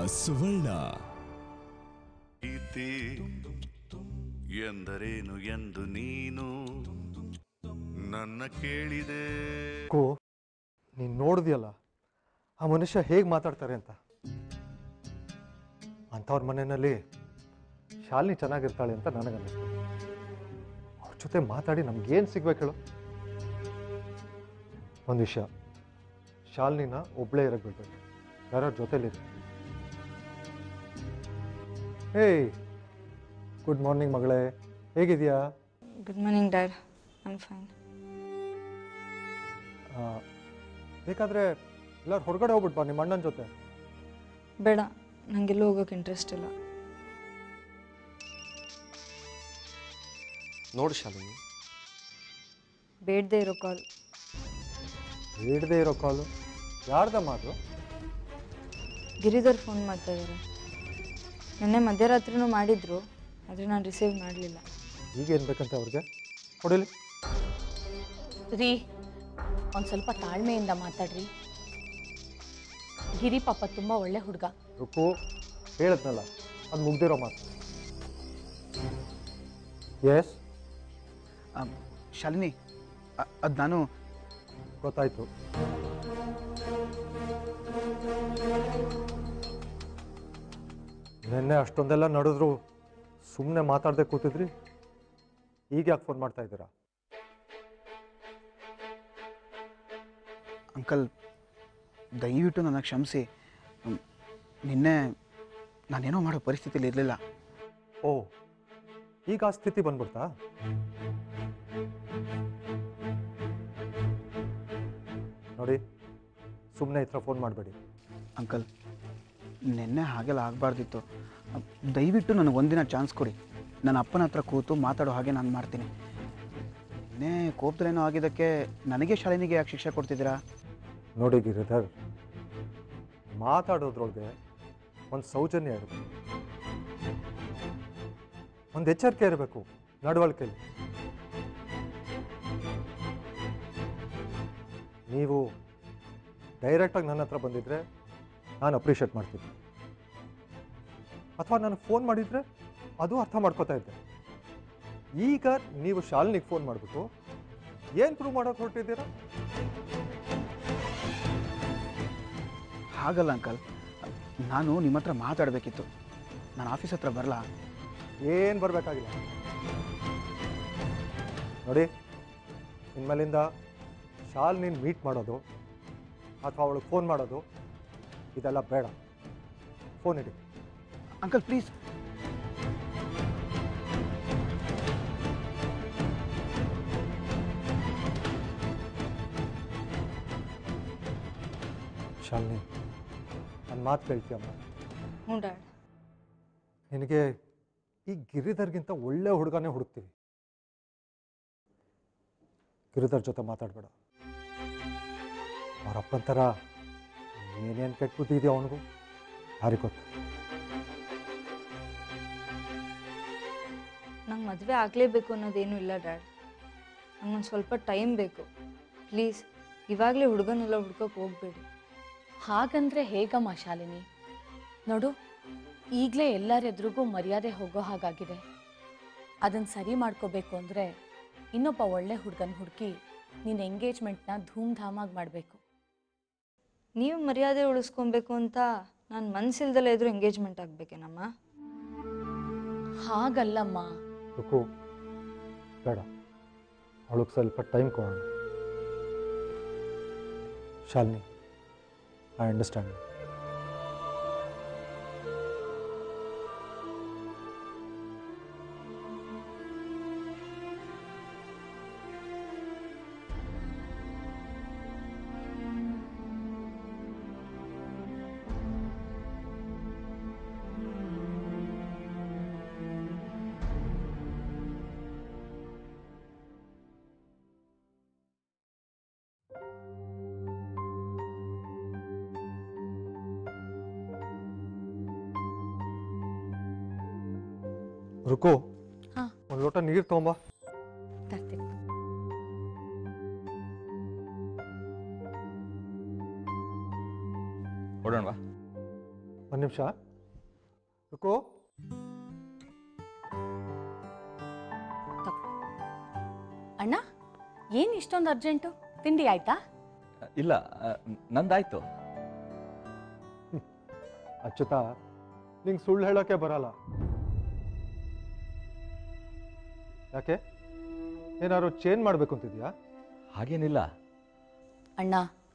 ಸುವರ್ಣ ಪ್ರೀತಿ ಎಂದರೇನು ಎಂದು ನೀನು ನನ್ನ ಕೇಳಿದೆ ಕೋ ನೀನು ನೋಡಿದ್ಯಲ್ಲ ಆ ಮನುಷ್ಯ ಹೇಗೆ ಮಾತಾಡ್ತಾರೆ ಅಂತ ಅಂಥವ್ರ ಮನೆಯಲ್ಲಿ ಶಾಲಿನಿ ಚೆನ್ನಾಗಿರ್ತಾಳೆ ಅಂತ ನನಗನ್ನಿಸ್ತು ಅವ್ರ ಜೊತೆ ಮಾತಾಡಿ ನಮ್ಗೇನು ಸಿಗ್ಬೇಕು ಹೇಳು ಒಂದು ವಿಷಯ ಶಾಲಿನಿನ ಒಬ್ಬಳೇ ಇರಕ್ಕೆ ಬಿಡ್ಬೇಕು ಯಾರ್ಯಾರ ಜೊತೆಲಿರಿ ಏಯ್ ಗುಡ್ ಮಾರ್ನಿಂಗ್ ಮಗಳೇ ಹೇಗಿದೆಯಾ good morning dad I'm fine ಬೇಕಾದರೆ ಎಲ್ಲರೂ ಹೊರಗಡೆ ಹೋಗ್ಬಿಟ್ಟು ಬಾ ನಿಮ್ಮ ಅಣ್ಣನ ಜೊತೆ ಬೇಡ ನನಗೆಲ್ಲೂ ಹೋಗೋಕೆ ಇಂಟ್ರೆಸ್ಟ್ ಇಲ್ಲ ನೋಡು ಶಾಲಿನಿ ಬೇಡದೇ ಇರೋ ಕಾಲ್ ಬೇಡದೇ ಇರೋ ಕಾಲು ಯಾರ್ದ ಮಾತು ಗಿರಿಧರ್ ಫೋನ್ ಮಾಡ್ತಾ ಇದ್ದಾರೆ ನಿನ್ನೆ ಮಧ್ಯರಾತ್ರಿನೂ ಮಾಡಿದ್ರು ಆದರೆ ನಾನು ರಿಸೀವ್ ಮಾಡಲಿಲ್ಲ ಈಗೇನು ಬೇಕಂತ ಅವ್ರಿಗೆ ಹೊಡಿಲಿ ರೀ ಒಂದು ಸ್ವಲ್ಪ ತಾಳ್ಮೆಯಿಂದ ಮಾತಾಡ್ರಿ ಗಿರಿ ಪಾಪ ತುಂಬ ಒಳ್ಳೆ ಹುಡುಗ ರುಕು ಹೇಳಿದ್ನಲ್ಲ ಅದು ಮುಗ್ದಿರೋ ಮಾತು ಎಸ್ ಆ, ಶಾಲಿನಿ ಅದು ನಾನು ಗೊತ್ತಾಯ್ತು ನಿನ್ನೆ ಅಷ್ಟೊಂದೆಲ್ಲ ನಡೆದ್ರು ಸುಮ್ಮನೆ ಮಾತಾಡದೆ ಕೂತಿದ್ರಿ ಈಗ ಯಾಕೆ ಫೋನ್ ಮಾಡ್ತಾ ಇದ್ದೀರಾ ಅಂಕಲ್ ದಯವಿಟ್ಟು ನನ್ನ ಕ್ಷಮಿಸಿ ಮ್, ನಿನ್ನೆ ನಾನೇನೋ ಮಾಡೋ ಪರಿಸ್ಥಿತಿಲಿ ಇರಲಿಲ್ಲ ಓ ಈಗ ಆ ಸ್ಥಿತಿ ಬಂದ್ಬಿಡ್ತಾ ನೋಡಿ ಸುಮ್ಮನೆ ಈ ಥರ ಫೋನ್ ಮಾಡಬೇಡಿ ಅಂಕಲ್ ನಿನ್ನೆ ಹಾಗೆಲ್ಲ ಆಗಬಾರ್ದಿತ್ತು ದಯವಿಟ್ಟು ನನಗೆ ಒಂದಿನ ಚಾನ್ಸ್ ಕೊಡಿ ನನ್ನ ಅಪ್ಪನ ಹತ್ರ ಕೂತು ಮಾತಾಡೋ ಹಾಗೆ ನಾನು ಮಾಡ್ತೀನಿ ನಿನ್ನೆ ಕೋಪದಲ್ಲೇನೋ ಆಗಿದ್ದಕ್ಕೆ ನನಗೆ ಶಾಲಿನಿಗೆ ಯಾಕೆ ಶಿಕ್ಷೆ ಕೊಡ್ತಿದ್ದೀರಾ ನೋಡಿ ಗಿರಿಧರ್ ಮಾತಾಡೋದ್ರೊಳಗೆ ಒಂದು ಸೌಜನ್ಯ ಇರಬೇಕು ಒಂದು ಎಚ್ಚರಿಕೆ ಇರಬೇಕು ನಡವಳಿಕೆಯಲ್ಲಿ ನೀವು ಡೈರೆಕ್ಟಾಗಿ ನನ್ನ ಹತ್ರ ಬಂದಿದ್ರೆ ನಾನು ಅಪ್ರಿಷಿಯೇಟ್ ಮಾಡ್ತಿದ್ದೆ ಅಥವಾ ನನಗೆ ಫೋನ್ ಮಾಡಿದರೆ ಅದು ಅರ್ಥ ಮಾಡ್ಕೋತಾ ಇದ್ದೆ ಈಗ ನೀವು ಶಾಲಿನಿಗೆ ಫೋನ್ ಮಾಡಿಬಿಟ್ಟು ಏನು ಪ್ರೂವ್ ಮಾಡೋಕೆ ಹೊರಟಿದ್ದೀರಾ ಹಾಗಲ್ಲ ಅಂಕಲ್ ನಾನು ನಿಮ್ಮ ಹತ್ರ ಮಾತಾಡಬೇಕಿತ್ತು ನಾನು ಆಫೀಸ್ ಹತ್ರ ಬರಲಾ ಏನು ಬರಬೇಕಾಗಿಲ್ಲ ನೋಡಿ ಇನ್ಮೇಲಿಂದ ಶಾಲ್ ನೀನು ಮೀಟ್ ಮಾಡೋದು ಅಥವಾ ಅವಳಿಗೆ ಫೋನ್ ಮಾಡೋದು ಇದೆಲ್ಲ ಬೇಡ ಫೋನ್ ಇಡಿ ಅಂಕಲ್ ಪ್ಲೀಸ್ ಶಾಲಿನಿ ನನ್ನ ಮಾತು ಕೇಳ್ತೀಯಮ್ಮ ಹ್ಞೂ ಡ್ಯಾಡ್ ನಿನಗೆ ಈ ಗಿರಿಧರ್ಗಿಂತ ಒಳ್ಳೆ ಹುಡುಗನೇ ಹುಡುಕ್ತೀವಿ ಗಿರಿಧರ್ ಜೊತೆ ಮಾತಾಡಬೇಡ ಅವ್ರ ಅಪ್ಪನ ಥರ ಏನೇನು ಕೆಟ್ಟ ಬುದ್ಧಿ ಇದೆಯೋ ಅವನಿಗೂ ಯಾರಿಗೆ ಗೊತ್ತು ನಂಗೆ ಮದುವೆ ಆಗಲೇಬೇಕು ಅನ್ನೋದೇನೂ ಇಲ್ಲ ಡ್ಯಾಡ್ ನಂಗೊಂದು ಸ್ವಲ್ಪ ಟೈಮ್ ಬೇಕು ಪ್ಲೀಸ್ ಇವಾಗಲೇ ಹುಡುಗನೆಲ್ಲ ಹುಡ್ಕೋಕೆ ಹೋಗಬೇಡಿ ಹಾಗಂದ್ರೆ ಹೇಗಮ್ಮ ಶಾಲಿನಿ ನೋಡು ಈಗಲೇ ಎಲ್ಲರೆದ್ರಿಗೂ ಮರ್ಯಾದೆ ಹೋಗೋ ಹಾಗಾಗಿದೆ ಅದನ್ನು ಸರಿ ಮಾಡ್ಕೋಬೇಕು ಅಂದರೆ ಇನ್ನೊಬ್ಬ ಒಳ್ಳೆ ಹುಡುಗನ ಹುಡುಕಿ ನಿನ್ನ ಎಂಗೇಜ್ಮೆಂಟ್ನ ಧೂಮ್ ಧಾಮಾಗಿ ಮಾಡಬೇಕು ನೀವು ಮರ್ಯಾದೆ ಉಳಿಸ್ಕೊಬೇಕು ಅಂತ ನಾನು ಮನಸ್ಸಿಲ್ದಲ್ಲೇ ಇದ್ರೂ ಎಂಗೇಜ್ಮೆಂಟ್ ಆಗಬೇಕೇನಮ್ಮ ಹಾಗಲ್ಲಮ್ಮ ರುಕು ಬೇಡ ಅವಳಿಗೆ ಸ್ವಲ್ಪ ಟೈಮ್ ಕೊಡೋಣ ಶಾಲಿನಿ ಐ ಅಂಡರ್ಸ್ಟ್ಯಾಂಡ್ ರುಕು ಹಾ. ಒಂದು ಲೋಟ ನೀರು ತೊಗೊಂಬ ತರ್ತೀನಿ ಹೊಡೋಣವಾ ಒಂದು ನಿಮಿಷ ರುಕೋ ಅಣ್ಣ ಏನು ಇಷ್ಟೊಂದು ಅರ್ಜೆಂಟು ತಿಂಡಿ ಆಯ್ತಾ ಇಲ್ಲ ಆ, ನಂದಾಯ್ತು ಅಚ್ಯುತ ನಿಂಗೆ ಸುಳ್ಳು ಹೇಳೋಕ್ಕೆ ಬರಲ್ಲ ಯಾಕೆ ಏನಾದ್ರು ಚೇಂಜ್ ಮಾಡಬೇಕು ಅಂತಿದ್ಯಾ ಹಾಗೇನಿಲ್ಲ ಅಣ್ಣ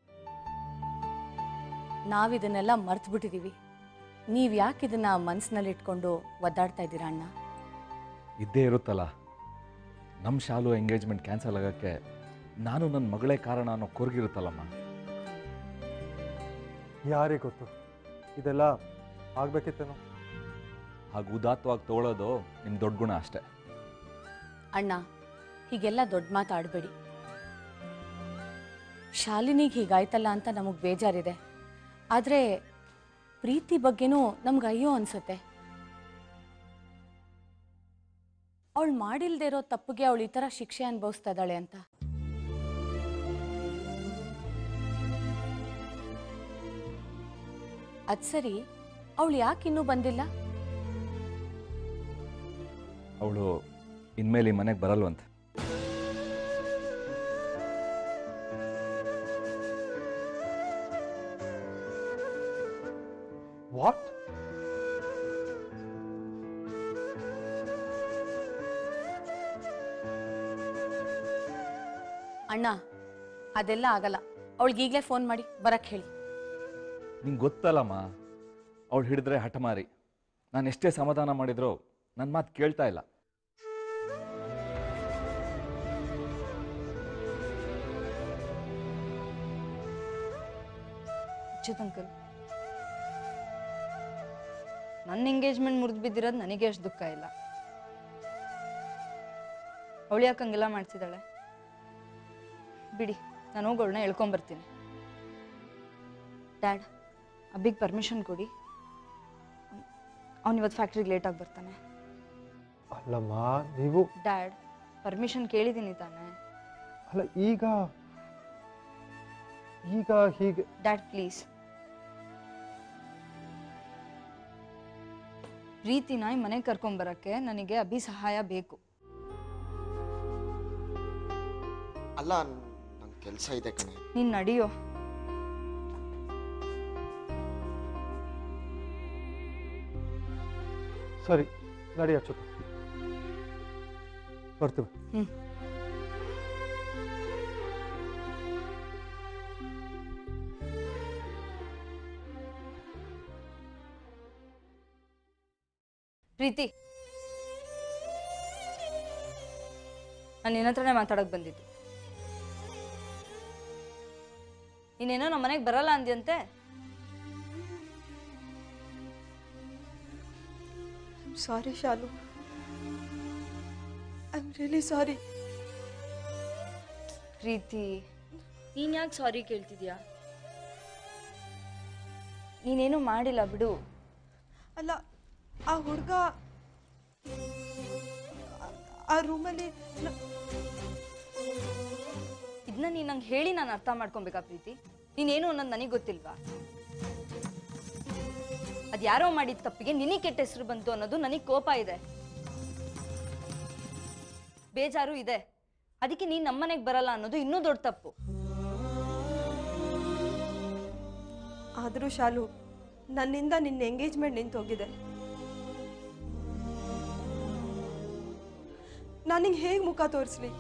ನಾವಿದನ್ನೆಲ್ಲ ಮರ್ತು ಬಿಟ್ಟಿದ್ದೀವಿ ನೀವು ಯಾಕೆ ಇದನ್ನ ಮನಸ್ಸಿನಲ್ಲಿ ಇಟ್ಕೊಂಡು ಒದ್ದಾಡ್ತಾ ಇದ್ದೀರಾ ಅಣ್ಣ ಇದ್ದೇ ಇರುತ್ತಲ್ಲ ನಮ್ಮ ಶಾಲು ಎಂಗೇಜ್ಮೆಂಟ್ ಕ್ಯಾನ್ಸಲ್ ಆಗೋಕ್ಕೆ ನಾನು ನನ್ನ ಮಗಳೇ ಕಾರಣ ಅನ್ನೋ ಕೊರಗಿರುತ್ತಲ್ಲಮ್ಮ ಯಾರಿಗೆ ಗೊತ್ತು ಇದೆಲ್ಲ ಆಗ್ಬೇಕಿತ್ತೇನೋ ಹಾಗೆ ಉದಾತ್ತವಾಗಿ ತಗೊಳ್ಳೋದು ನಿಮ್ಮ ದೊಡ್ಡ ಗುಣ ಅಷ್ಟೇ ಅಣ್ಣ ಹೀಗೆಲ್ಲ ದೊಡ್ಡ ಮಾತಾಡಬೇಡಿ ಶಾಲಿನಿಗೆ ಹೀಗಾಯ್ತಲ್ಲ ಅಂತ ನಮಗೆ ಬೇಜಾರಿದೆ ಆದರೆ ಪ್ರೀತಿ ಬಗ್ಗೆನೂ ನಮ್ಗೆ ಅಯ್ಯೋ ಅನ್ಸುತ್ತೆ ಅವಳು ಮಾಡಿಲ್ದೇ ಇರೋ ತಪ್ಪಿಗೆ ಅವಳು ಈ ಥರ ಶಿಕ್ಷೆ ಅನುಭವಿಸ್ತಾ ಇದ್ದಾಳೆ ಅಂತ ಅದು ಸರಿ ಅವಳು ಯಾಕೆ ಇನ್ನೂ ಬಂದಿಲ್ಲ ಅವಳು ಇನ್ಮೇಲೆ ಈ ಮನೆಗೆ ಬರಲ್ವಂತೆ ವಾಟ್ ಅಣ್ಣ ಅದೆಲ್ಲ ಆಗಲ್ಲ ಅವಳಿಗೆ ಈಗಲೇ ಫೋನ್ ಮಾಡಿ ಬರಕ್ಕೆ ಹೇಳಿ ನಿಂಗೆ ಗೊತ್ತಲ್ಲಮ್ಮ ಅವಳು ಹಿಡಿದ್ರೆ ಹಠಮಾರಿ ನಾನು ಎಷ್ಟೇ ಸಮಾಧಾನ ಮಾಡಿದ್ರು ನನ್ನ ಮಾತು ಕೇಳ್ತಾ ಇಲ್ಲ ಅಚ್ಯುತ್ ಅಂಕಲ್ ನನ್ನ ಎಂಗೇಜ್ಮೆಂಟ್ ಮುರಿದು ಬಿದ್ದಿರೋದು ನನಗೆ ಅಷ್ಟು ದುಃಖ ಇಲ್ಲ ಅವಳು ಯಾಕೆ ಹಂಗೆಲ್ಲ ಮಾಡ್ತಿದ್ದಾಳೆ ಬಿಡಿ ನಾನು ಹೋಗಿ ಅವಳನ್ನ ಎಳ್ಕೊಂಬರ್ತೀನಿ ಡ್ಯಾಡ್ ಅಬ್ಬಿಗೆ ಪರ್ಮಿಷನ್ ಕೊಡಿ ಅವ್ನು ಇವತ್ತು ಫ್ಯಾಕ್ಟ್ರಿಗೆ ಲೇಟಾಗಿ ಬರ್ತಾನೆ ಅಲ್ಲಮ್ಮ ನೀವು ಡ್ಯಾಡ್ ಪರ್ಮಿಷನ್ ಕೇಳಿದ್ದೀನಿ ತಾನೆ ಅಲ್ಲ ಈಗ ಈಗ ಹೀಗೆ ಡ್ಯಾಡ್ ಪ್ಲೀಸ್ ಪ್ರೀತಿನ ಈ ಮನೆಗೆ ಕರ್ಕೊಂಬರಕ್ಕೆ ನನಗೆ ಅಭಿ ಸಹಾಯ ಬೇಕು ಅಲ್ಲ ನಂಗೆ ಕೆಲಸ ಇದೆ ಕಣೆ ನೀನ್ ನಡಿಯೋ ಸರಿ ನಡಿ ಅಚ್ಯುತ ಬರ್ತೀವಿ ಹ್ಮ್ ಪ್ರೀತಿ ನಾನು ನಿನ್ನ ಹತ್ರನೇ ಮಾತಾಡಕ್ ಬಂದಿದ್ದು ನೀನೇನೋ ನಮ್ಮ ಮನೆಗೆ ಬರಲ್ಲ ಅಂದ್ಯಂತೆ sorry Shalu I am really sorry Preethi ನೀನ್ ಯಾಕೆ ಸಾರಿ ಕೇಳ್ತಿದ್ಯಾ ನೀನೇನು ಮಾಡಿಲ್ಲ ಬಿಡು ಅಲ್ಲ ಆ ಹುಡುಗ ಆ ರೂಮಲ್ಲಿ ಇದನ್ನ ನೀನ್ ನಂಗೆ ಹೇಳಿ ನಾನು ಅರ್ಥ ಮಾಡ್ಕೊಬೇಕಾ ಪ್ರೀತಿ ನೀನೇನು ಅನ್ನೋದು ನನಗೆ ಗೊತ್ತಿಲ್ವಾ ಅದ್ ಯಾರೋ ಮಾಡಿದ ತಪ್ಪಿಗೆ ನಿನಗೆ ಕೆಟ್ಟ ಹೆಸರು ಬಂತು ಅನ್ನೋದು ನನಗೆ ಕೋಪ ಇದೆ ಬೇಜಾರು ಇದೆ ಅದಕ್ಕೆ ನೀನ್ ನಮ್ಮನೆಗೆ ಬರಲ್ಲ ಅನ್ನೋದು ಇನ್ನೂ ದೊಡ್ಡ ತಪ್ಪು ಆದರೂ ಶಾಲು ನನ್ನಿಂದ ನಿನ್ನ ಎಂಗೇಜ್ಮೆಂಟ್ ನಿಂತು ಹೋಗಿದೆ ನಾನಿಂಗೆ ಹೇಗೆ ಮುಖ ತೋರಿಸ್ಲಿ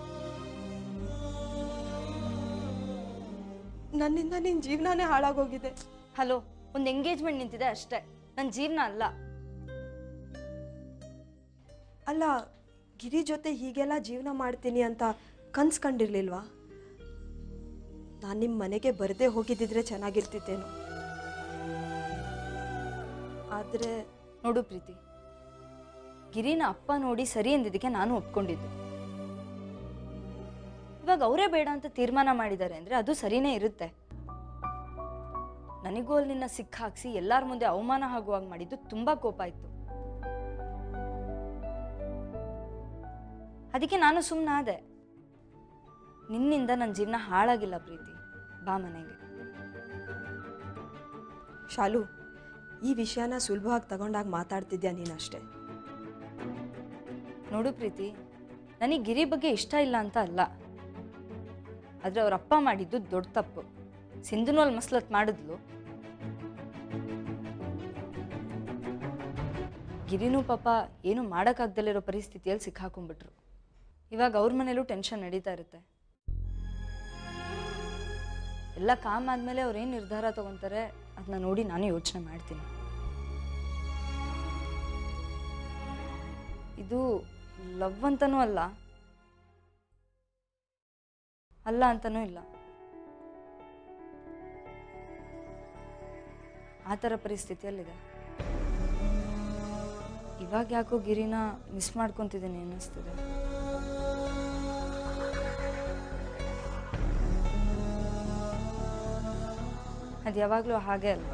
ನನ್ನಿಂದ ನಿನ್ನ ಜೀವನನೇ ಹಾಳಾಗೋಗಿದೆ ಹಲೋ ಒಂದು ಎಂಗೇಜ್ಮೆಂಟ್ ನಿಂತಿದೆ ಅಷ್ಟೇ ನನ್ನ ಜೀವನ ಅಲ್ಲ ಅಲ್ಲ ಗಿರಿ ಜೊತೆ ಹೀಗೆಲ್ಲ ಜೀವನ ಮಾಡ್ತೀನಿ ಅಂತ ಕನ್ಸ್ ಕಂಡಿರ್ಲಿಲ್ವಾ ನಾನು ನಿಮ್ಮ ಮನೆಗೆ ಬರದೇ ಹೋಗಿದ್ದಿದ್ರೆ ಚೆನ್ನಾಗಿರ್ತಿತ್ತೇನೋ ಆದರೆ ನೋಡು ಪ್ರೀತಿ ಗಿರಿನ ಅಪ್ಪ ನೋಡಿ ಸರಿ ಎಂದಿದ್ದಕ್ಕೆ ನಾನು ಒಪ್ಕೊಂಡಿದ್ದು ಇವಾಗ ಅವರೇ ಬೇಡ ಅಂತ ತೀರ್ಮಾನ ಮಾಡಿದ್ದಾರೆ ಅಂದ್ರೆ ಅದು ಸರಿನೇ ಇರುತ್ತೆ ನನಗೂ ಅಲ್ಲಿ ನಿನ್ನ ಸಿಕ್ಕಾಕ್ಸಿ ಎಲ್ಲಾರ ಮುಂದೆ ಅವಮಾನ ಆಗುವಾಗ ಮಾಡಿದ್ದು ತುಂಬಾ ಕೋಪ ಇತ್ತು ಅದಕ್ಕೆ ನಾನು ಸುಮ್ಮನಾದೆ ನಿನ್ನಿಂದ ನನ್ನ ಜೀವನ ಹಾಳಾಗಿಲ್ಲ ಪ್ರೀತಿ ಬಾ ಮನೆಗೆ ಶಾಲು ಈ ವಿಷಯನ ಸುಲಭವಾಗಿ ತಗೊಂಡಾಗ ಮಾತಾಡ್ತಿದ್ಯಾ ನೀನಷ್ಟೇ ನೋಡು ಪ್ರೀತಿ ನನಗೆ ಗಿರಿ ಬಗ್ಗೆ ಇಷ್ಟ ಇಲ್ಲ ಅಂತ ಅಲ್ಲ ಆದರೆ ಅವ್ರ ಅಪ್ಪ ಮಾಡಿದ್ದು ದೊಡ್ಡ ತಪ್ಪು ಸಿಂಧುನು ಅಲ್ಲಿ ಮಸ್ಲತ್ ಮಾಡಿದ್ಲು ಗಿರಿನೂ ಪಾಪ ಏನು ಮಾಡೋಕ್ಕಾಗ್ದಲ್ಲಿರೋ ಪರಿಸ್ಥಿತಿಯಲ್ಲಿ ಸಿಕ್ಕಾಕೊಂಡ್ಬಿಟ್ರು ಇವಾಗ ಅವ್ರ ಮನೇಲೂ ಟೆನ್ಷನ್ ನಡೀತಾ ಇರುತ್ತೆ ಎಲ್ಲ ಕಾಮ್ ಆದಮೇಲೆ ಅವ್ರು ಏನು ನಿರ್ಧಾರ ತಗೊತಾರೆ ಅದನ್ನ ನೋಡಿ ನಾನು ಯೋಚನೆ ಮಾಡ್ತೀನಿ ಇದು ಲವ್ ಅಂತನೂ ಅಲ್ಲ ಅಲ್ಲ ಅಂತನೂ ಇಲ್ಲ ಆ ಥರ ಪರಿಸ್ಥಿತಿಯಲ್ಲಿದೆ ಇವಾಗ ಯಾಕೋ ಗಿರಿನ ಮಿಸ್ ಮಾಡ್ಕೊತಿದ್ದೀನಿ ಅನ್ನಿಸ್ತಿದೆ ಅದು ಯಾವಾಗಲೂ ಹಾಗೆ ಅಲ್ವಾ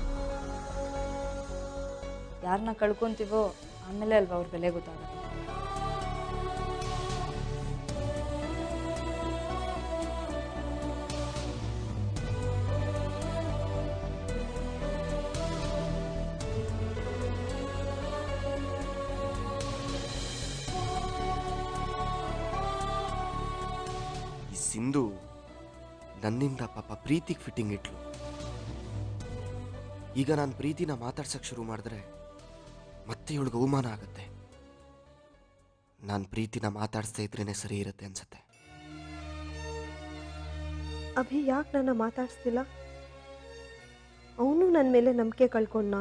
ಯಾರನ್ನ ಕಳ್ಕೊಂತೀವೋ ಆಮೇಲೆ ಅಲ್ವಾ ಅವ್ರ ಬೆಲೆ ಗೊತ್ತಾಗುತ್ತೆ ಈ ಸಿಂಧು ನನ್ನಿಂದ ಪಾಪ ಪ್ರೀತಿಗೆ ಫಿಟ್ಟಿಂಗ್ ಇಟ್ಲು ಈಗ ನಾನು ಪ್ರೀತಿನ ಮಾತಾಡ್ಸಕ್ ಶುರು ಮಾಡಿದ್ರೆ ಮತ್ತೆ ಇವಳಿಗೆ ಅವಮಾನ ಆಗುತ್ತೆ ನಾನು ಪ್ರೀತಿನ ಮಾತಾಡಿಸ್ತಾ ಇದ್ರೇನೆ ಸರಿ ಇರುತ್ತೆ ಅನ್ಸತ್ತೆ ಅಭಿ ಯಾಕೆ ನನ್ನ ಮಾತಾಡಿಸ್ತಿಲ್ಲ ಅವನು ನನ್ನ ಮೇಲೆ ನಂಬಿಕೆ ಕಳ್ಕೊಂಡ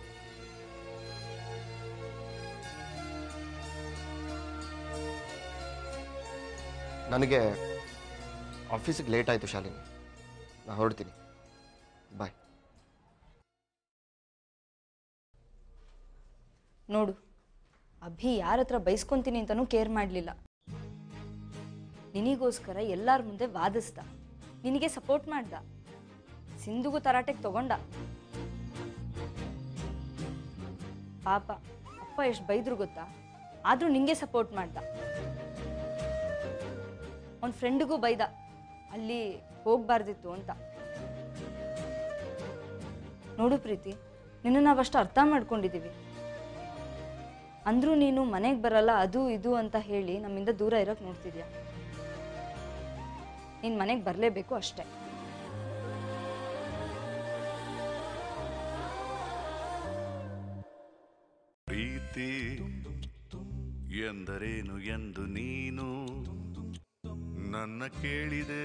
ನನಗೆ ಆಫೀಸಿಗೆ ಲೇಟ್ ಆಯಿತು ಶಾಲಿನಿ ನಾ ಹೊರಡ್ತೀನಿ ಬಾಯ್ ನೋಡು ಅಭಿ ಯಾರ ಹತ್ರ ಬೈಸ್ಕೊಂತೀನಿ ಅಂತನೂ ಕೇರ್ ಮಾಡಲಿಲ್ಲ ನಿನಗೋಸ್ಕರ ಎಲ್ಲರ ಮುಂದೆ ವಾದಿಸ್ದ ನಿನಗೆ ಸಪೋರ್ಟ್ ಮಾಡ್ದ ಸಿಂಧುಗೂ ತರಾಟೆಗೆ ತಗೊಂಡ ಪಾಪ ಅಪ್ಪ ಎಷ್ಟು ಬೈದ್ರು ಗೊತ್ತಾ ಆದರೂ ನಿಂಗೆ ಸಪೋರ್ಟ್ ಮಾಡ್ದ ಅವನ ಫ್ರೆಂಡಿಗೂ ಬೈದ ಅಲ್ಲಿ ಹೋಗ್ಬಾರ್ದಿತ್ತು ಅಂತ ನೋಡು ಪ್ರೀತಿ ನಿನ್ನ ನಾವಷ್ಟು ಅರ್ಥ ಮಾಡ್ಕೊಂಡಿದ್ದೀವಿ ಅಂದ್ರೂ ನೀನು ಮನೆಗೆ ಬರಲ್ಲ ಅದು ಇದು ಅಂತ ಹೇಳಿ ನಮ್ಮಿಂದ ದೂರ ಇರೋಕೆ ನೋಡ್ತಿದ್ಯಾ ನೀನು ಮನೆಗೆ ಬರಲೇಬೇಕು ಅಷ್ಟೇ ಪ್ರೀತಿ ಎಂದರೇನು ಎಂದು ನೀನು ನನ್ನ ಕೇಳಿದೆ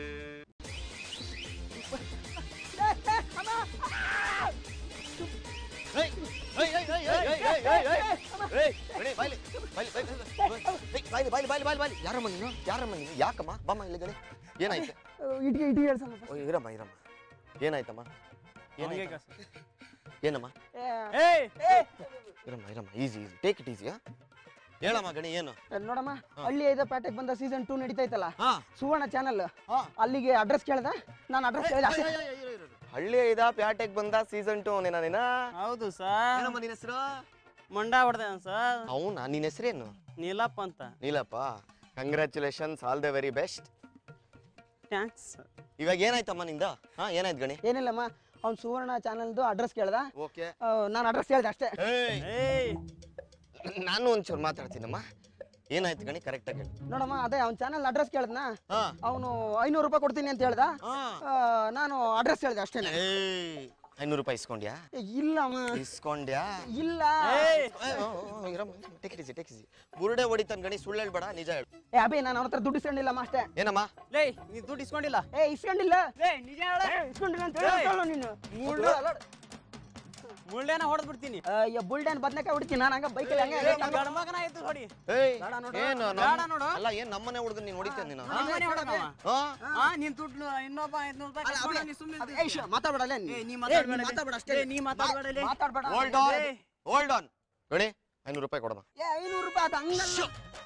ಯಾರಮ್ಮ ನೀನು ಯಾರಮ್ಮ ನೀನು ಯಾಕಮ್ಮ ಬಮ್ಮ ಇಲ್ಲಿ ಗಣಿ ಏನಾಯ್ತು ಇಟ್ಗೆ ಇಟ್ಗೆ ಹೇಳ್ಸಲ್ಲ ಓ, ಇರಮ್ಮ ಇರಮ್ಮ ಏನಾಯ್ತಮ್ಮ ಏನಾಯ್ತು ಏನಮ್ಮ ಇರಮ್ಮ ಇರಮ್ಮ easy easy take it easy ಹೇಳಮ್ಮ ಗಣಿ ಏನು ನೋಡಮ್ಮ ಹಳ್ಳಿ ಐದ ಪ್ಯಾಟೆಗೆ ಬಂದ ಸೀಸನ್ ಟೂ ನಡೀತೈತಲ್ಲ ಹಾ ಸುವರ್ಣ ಚಾನಲ್ ಹಾ. ಅಲ್ಲಿಗೆ ಅಡ್ರೆಸ್ ಕೇಳ್ದ ನಾನು ಅಡ್ರೆಸ್ ಕೇಳಿದೆ ಅಷ್ಟೇ ಹಳ್ಳಿ ಐದ ಪ್ಯಾಟೆಗ್ ಬಂದ ಸೀಸನ್ ಟು ನೇನ ನೀನ ಹೌದು ಸರ್ ಏನಮ್ಮ ನಿನ್ನ ಹೆಸರು ಮಂಡ ಹೊಡೆದೆ ಸರ್ ಅವನಾ ನಿನ್ನ ಹೆಸರೇನು ನೀಲಪ್ಪ ಅಂತ Neelappa congratulations all the very best thanks ಇವಾಗ ಏನಾಯ್ತಮ್ಮ ನಿಂದ ಹಾ ಏನಾಯ್ತು ಗಣಿ ಏನಿಲ್ಲಮ್ಮ ಅವ್ನು ಸುವರ್ಣ ಚಾನಲ್ದು ಅಡ್ರೆಸ್ ಕೇಳ್ದ ಓಕೆ ನಾನು ಅಡ್ರೆಸ್ ಕೇಳ್ದೆ ಅಷ್ಟೇ ಏಯ್ ನಾನು ಒಂಚೂರು ಮಾತಾಡ್ತೀನಮ್ಮ ಏನಾಯ್ತು ಗಣಿ ಕರೆಕ್ಟಾಗಿ ಹೇಳಿ ನೋಡಮ್ಮ ಅದೇ ಅವ್ನ ಚಾನಲ್ ಅಡ್ರೆಸ್ ಕೇಳ್ದನ ಹಾ ಅವನು ಐನೂರು ರೂಪಾಯಿ ಕೊಡ್ತೀನಿ ಅಂತ ಹೇಳ್ದ ಹಾ ಆ, ನಾನು ಅಡ್ರೆಸ್ ಹೇಳ್ದೆ ಅಷ್ಟೇನೆ ಏಯ್ ಐನೂರು ರೂಪಾಯಿ ಇಸ್ಕೊಂಡ್ಯಾ ಏ, ಇಲ್ಲಮ್ಮ ಇಸ್ಕೊಂಡ್ಯಾ ಇಲ್ಲ ಏಯ್ ಟೆಕ್ಸಿ ಟೆಕ್ಸಿ ಬುರುಡೆ ಹೊಡಿತಾನ ಗಣಿ ಸುಳ್ಳು ಹೇಳ್ಬೇಡ ನಿಜ ಹೇಳು ಏ ಅಭಿ ನಾನು ಅವನ ಹತ್ರ ದುಡ್ಡು ಇಸ್ಕೊಂಡಿಲ್ಲಮ್ಮ ಅಷ್ಟೇ ಏನಮ್ಮ ಲೇ ನೀ ದುಡ್ಡು ಇಸ್ಕೊಂಡಿಲ್ಲ ಏ ಇಸ್ಕೊಂಡಿಲ್ಲ ಲೇ ನಿಜ ಹೇಳ ಏ, ಇಸ್ಕೊಂಡಿಲ್ಲ ಅಂತ ಹೇಳಲ್ಲ ನೀನು ಮುಳ್ಳು. ಮುಳ್ಳೇನ ಹೊಡೆದ್ ಬಿಡ್ತೀನಿ ಅಯ್ಯೋ ಬುಲ್ಡನ್ ಬದ್ನೆಕಾಯಿ ಹೊಡಿತೀನಿ ನಾನು ಹಂಗ ಬೈಕಲ್ಲಿ ಹಂಗೆ late ಆಗಿ- ಗಂಡ್ಮಗನ ಆಯ್ತು ನೋಡಿ ಏಯ್ ಬೇಡ ನೋಡು. ಏನು ಬೇಡ ನೋಡು. ಅಲ್ಲ ಏನ್ ನಮ್ಮನೆ ಹುಡುಗನ್ ನೀನ್ ಹೊಡಿತೇನೆ ನೀನು ನಮ್ಮನೆ ಹೊಡೆದವ ಹಾ ಹಾ ನೀನ್ ದುಡ್ಡು ಇನ್ನೊಬ್ಬ ಐದ್ನೂರು ರೂಪಾಯಿ ಅಲ್ಲ, ಕಟ್ಕೊಂಡು ಅಭಿ, ನೀ ಸುಮ್ನೆ ಅಭಿ, ಏಯ್, ಶ್ಶ್, ಮಾತಾಡ್ಬೇಡ ಅಲ್ಲೇ ನೀನು. ಏ, ನೀ ಏ, ಮಾತಾಡ್ಬೇಡ ನೀ ಲೇ. ಮಾತಾಡ್ಬೇಡ ಅಷ್ಟೇ ಏ, ನೀ ಮಾತಾಡ್ಬೇಡ ಲೇ. ಮಾತಾಡ್ಬೇಡ ಹೋಲ್ಡ್ ಆನ್ ಏಯ್. ಹೋಲ್ಡ್ ಆನ್ ಗಣಿ ಐನೂರು ರೂಪಾಯಿ ಕೊಡಮ್ಮ ಏ ಐನೂರು ರೂಪಾಯಿ ಅದು ಹಂಗಲ್ಲ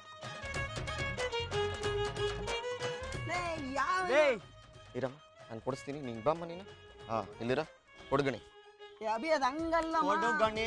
ಲೇ, ಯಾವ ಲೇ ಇರಮ್ಮ ನಾನು ಕೊಡಿಸ್ತೀನಿ ನೀನ್ ಬಮ್ಮ ನೀನು ಹಾ ಇಲ್ಲಿರ ಹುಡುಗಣಿ ಏ, ಅಭಿ ಅದು ಹಂಗಲ್ಲ ಕೊಡು Gani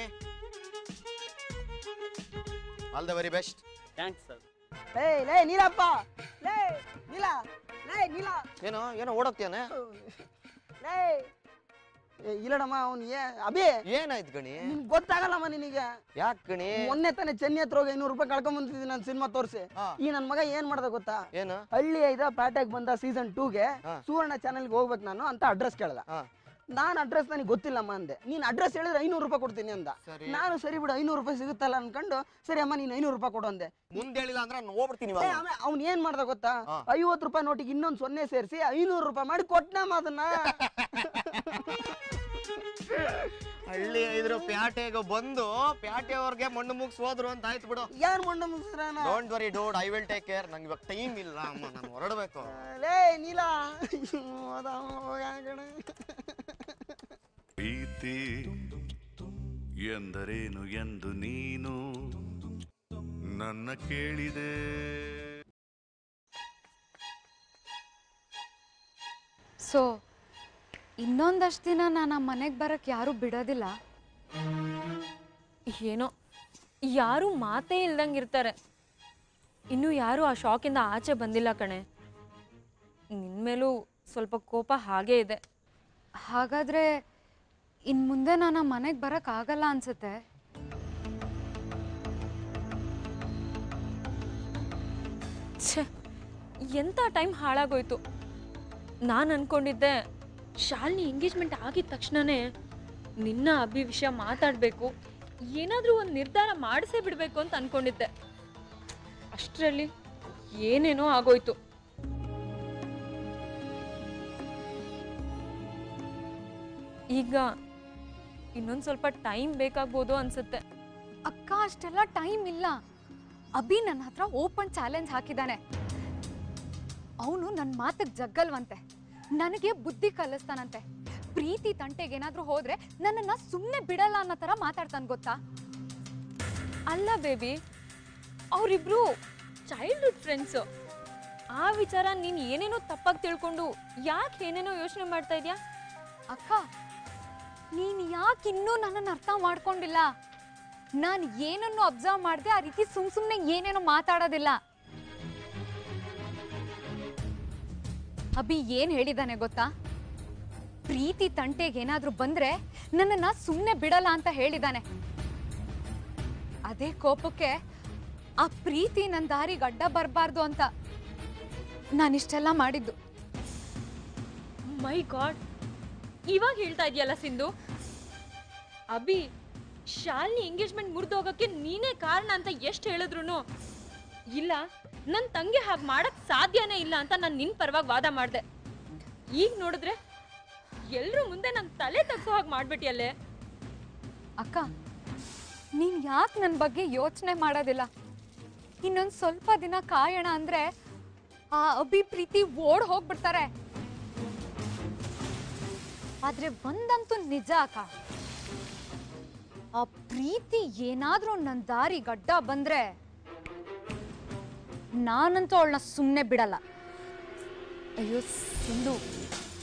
all the very best thanks sir ಲೇ ಲೇ ನೀಲಪ್ಪ ಲೇ ನೀಲ ಲೇ ನೀಲ ಏನೋ ಏನೋ ಓಡೋಗ್ತೀಯಾನೆ ಲೇ ಏ, ಇಲ್ಲಡಮ್ಮ ಅವ್ನು ಏ ಅಭಿ ಏನಾಯ್ತು ಗಣಿ ನಿನ್ ಗೊತ್ತಾಗಲ್ಲಮ್ಮ ನಿನಗೆ ಯಾಕೆ ಗಣಿ ಮೊನ್ನೆ ತಾನೇ ಚೆನ್ನಿ ಹತ್ರ ಹೋಗಿ ಐನೂರು ರೂಪಾಯಿ ಕಳ್ಕೊಂಡ್ ಬಂದಿದ್ದೀನಿ ನಾನು ಸಿನಿಮಾ ತೋರಿಸಿ ಹಾ. ಈ ನನ್ನ ಮಗ ಏನ್ ಮಾಡ್ದ ಗೊತ್ತಾ ಏನು ಹಳ್ಳಿ ಐದ ಪ್ಯಾಟ್ಯಾಗ್ ಬಂದ ಸೀಸನ್ ಟೂಗೆ ಹಾ. ಸುವರ್ಣ ಚಾನೆಲ್ಗೆ ಹೋಗ್ಬೇಕು ನಾನು ಅಂತ ಅಡ್ರೆಸ್ ಕೇಳ್ದ ಹಾ. ನಾನು ಅಡ್ರೆಸ್ ನನಗೆ ಗೊತ್ತಿಲ್ಲಮ್ಮ ಅಂದೆ ನೀನ್ ಅಡ್ರೆಸ್ ಹೇಳಿದ್ರೆ ಐನೂರು ರೂಪಾಯಿ ಕೊಡ್ತೀನಿ ಅಂದ ಸರಿ ನಾನು ಸರಿ ಬಿಡು ಐನೂರು ರೂಪಾಯಿ ಸಿಗುತ್ತಲ್ಲ ಅನ್ಕೊಂಡು ಸರಿ ಅಮ್ಮ ನೀನು ಐನೂರು ರೂಪಾಯಿ ಕೊಡು ಅಂದೆ ಮುಂದೆ ಹೇಳಿಲ್ಲ ಅಂದ್ರೆ ನಾನು ಹೋಗ್ಬಿಡ್ತೀನಿ ಏ, ಆಮೇಲೆ ಅವ್ನು ಏನ್ ಮಾಡ್ದ ಗೊತ್ತಾ ಹಾ. ಐವತ್ತು ರೂಪಾಯಿ ನೋಟಿಗೆ ಇನ್ನೊಂದು ಸೊನ್ನೆ ಸೇರಿಸಿ ಐನೂರು ರೂಪಾಯಿ ಮಾಡಿ ಕೊಟ್ನಮ್ಮ ಅದನ್ನ ಹಳ್ಳಿ ಐದ್ರು ಪ್ಯಾಟೆಗೆ ಬಂದು ಪ್ಯಾಟೆಯವ್ರಿಗೆ ಮಣ್ಣು ಮುಗಿಸ್ ಹೋದ್ರು ಅಂತ ಆಯ್ತು ಬಿಡು ಯಾರು ಮಣ್ಣ ಮುಗಿಸ್ರಾನ don't worry dude I will take care ನಂಗೆ ಇವಾಗ ಟೈಮ್ ಇಲ್ಲ ಅಮ್ಮ ನಾನು ಹೊರಡಬೇಕು ಲೇ ನೀಲ ಅದ ಕಣೆ ಪ್ರೀತಿ ಎಂದರೇನು ಎಂದು ನೀನು ನನ್ನ ಕೇಳಿದೆ ಸೊ ಇನ್ನೊಂದಷ್ಟು ದಿನ ನಾನು ಆ ಮನೆಗೆ ಬರೋಕ್ಕೆ ಯಾರೂ ಬಿಡೋದಿಲ್ಲ ಏನೋ ಯಾರು ಮಾತೇ ಇಲ್ದಂಗೆ ಇರ್ತಾರೆ ಇನ್ನೂ ಯಾರು ಆ ಶಾಕಿಂದ ಆಚೆ ಬಂದಿಲ್ಲ ಕಣೆ ನಿನ್ನ ಮೇಲೂ ಸ್ವಲ್ಪ ಕೋಪ ಹಾಗೇ ಇದೆ ಹಾಗಾದರೆ ಇನ್ನು ಮುಂದೆ ನಾನು ಆ ಮನೆಗೆ ಬರೋಕ್ಕಾಗಲ್ಲ ಅನ್ಸುತ್ತೆ ಛೆ ಎಂಥ ಟೈಮ್ ಹಾಳಾಗೋಯ್ತು ನಾನು ಅನ್ಕೊಂಡಿದ್ದೆ ಶಾಲಿನಿ ಎಂಗೇಜ್ಮೆಂಟ್ ಆಗಿದ ತಕ್ಷಣನೇ ನಿನ್ನ ಅಭಿ ವಿಷಯ ಮಾತಾಡಬೇಕು ಏನಾದರೂ ಒಂದು ನಿರ್ಧಾರ ಮಾಡಿಸೇ ಬಿಡಬೇಕು ಅಂತ ಅನ್ಕೊಂಡಿದ್ದೆ ಅಷ್ಟರಲ್ಲಿ ಏನೇನೋ ಆಗೋಯ್ತು ಈಗ ಇನ್ನೊಂದು ಸ್ವಲ್ಪ ಟೈಮ್ ಬೇಕಾಗ್ಬೋದು ಅನ್ಸುತ್ತೆ ಅಕ್ಕ ಅಷ್ಟೆಲ್ಲ ಟೈಮ್ ಇಲ್ಲ ಅಭಿ ನನ್ನ ಹತ್ರ ಓಪನ್ ಚಾಲೆಂಜ್ ಹಾಕಿದ್ದಾನೆ ಅವನು ನನ್ನ ಮಾತಿಗೆ ಜಗ್ಗಲ್ವಂತೆ ನನಗೆ ಬುದ್ಧಿ ಕಲಿಸ್ತಾನಂತೆ ಪ್ರೀತಿ ತಂಟೆಗೆ ಏನಾದ್ರೂ ಹೋದ್ರೆ ನನ್ನನ್ನ ಸುಮ್ಮನೆ ಬಿಡಲ್ಲ ಅನ್ನೋ ಥರ ಮಾತಾಡ್ತಾನೆ ಗೊತ್ತಾ ಅಲ್ಲ ಬೇಬಿ ಅವರಿಬ್ರು ಚೈಲ್ಡ್ಹುಡ್ ಫ್ರೆಂಡ್ಸು ಆ ವಿಚಾರ ನೀನು ಏನೇನೋ ತಪ್ಪಾಗಿ ತಿಳ್ಕೊಂಡು ಯಾಕೆ ಏನೇನೋ ಯೋಚನೆ ಮಾಡ್ತಾ ಇದೀಯಾ ಅಕ್ಕ ನೀನು ಯಾಕೆ ಇನ್ನೂ ನನ್ನನ್ನು ಅರ್ಥ ಮಾಡ್ಕೊಂಡಿಲ್ಲ ನಾನು ಏನನ್ನು ಅಬ್ಸರ್ವ್ ಮಾಡಿದೆ ಆ ರೀತಿ ಸುಮ್ ಸುಮ್ಮನೆ ಏನೇನೋ ಮಾತಾಡೋದಿಲ್ಲ ಅಭಿ ಏನ್ ಹೇಳಿದಾನೆ ಗೊತ್ತಾ ಪ್ರೀತಿ ತಂಟೆಗೆ ಏನಾದ್ರೂ ಬಂದ್ರೆ ನನ್ನನ್ನ ಸುಮ್ಮನೆ ಬಿಡಲ್ಲ ಅಂತ ಹೇಳಿದಾನೆ ಅದೇ ಕೋಪಕ್ಕೆ ಆ ಪ್ರೀತಿ ನನ್ನ ದಾರಿಗೆ ಅಡ್ಡ ಬರಬಾರ್ದು ಅಂತ ನಾನಿಷ್ಟೆಲ್ಲ ಮಾಡಿದ್ದು ಮೈ ಗಾಡ್ ಇವಾಗ ಹೇಳ್ತಾ ಇದೆಯಲ್ಲ ಸಿಂಧು ಅಭಿ ಶಾಲಿನಿ ಎಂಗೇಜ್ಮೆಂಟ್ ಮುರಿದೋಗಕ್ಕೆ ನೀನೇ ಕಾರಣ ಅಂತ ಎಷ್ಟು ಹೇಳಿದ್ರು ಇಲ್ಲ ನನ್ನ ತಂಗಿ ಹಾಗೆ ಮಾಡಕ್ ಸಾಧ್ಯನೇ ಇಲ್ಲ ಅಂತ ನಾನು ನಿನ್ನ ಪರವಾಗಿ ವಾದ ಮಾಡಿದೆ ಈಗ ನೋಡಿದ್ರೆ ಎಲ್ಲರೂ ಮುಂದೆ ನನ್ನ ತಲೆ ತಗ್ಸೋ ಹಾಗೆ ಮಾಡ್ಬಿಟ್ಟಿಯಲ್ಲೇ ಅಕ್ಕ ನೀನ್ ಯಾಕೆ ನನ್ನ ಬಗ್ಗೆ ಯೋಚನೆ ಮಾಡೋದಿಲ್ಲ ಇನ್ನೊಂದು ಸ್ವಲ್ಪ ದಿನ ಕಾಯೋಣ ಅಂದ್ರೆ ಆ ಅಭಿ ಪ್ರೀತಿ ಓಡ್ ಹೋಗ್ಬಿಡ್ತಾರೆ ಆದ್ರೆ ಒಂದಂತೂ ನಿಜ ಅಕ್ಕ ಆ ಪ್ರೀತಿ ಏನಾದ್ರೂ ನನ್ನ ದಾರಿ ಗಡ್ಡ ಬಂದ್ರೆ ನಾನಂತೂ ಅವಳನ್ನ ಸುಮ್ಮನೆ ಬಿಡಲ್ಲ ಅಯ್ಯೋ ಸಿಂಧು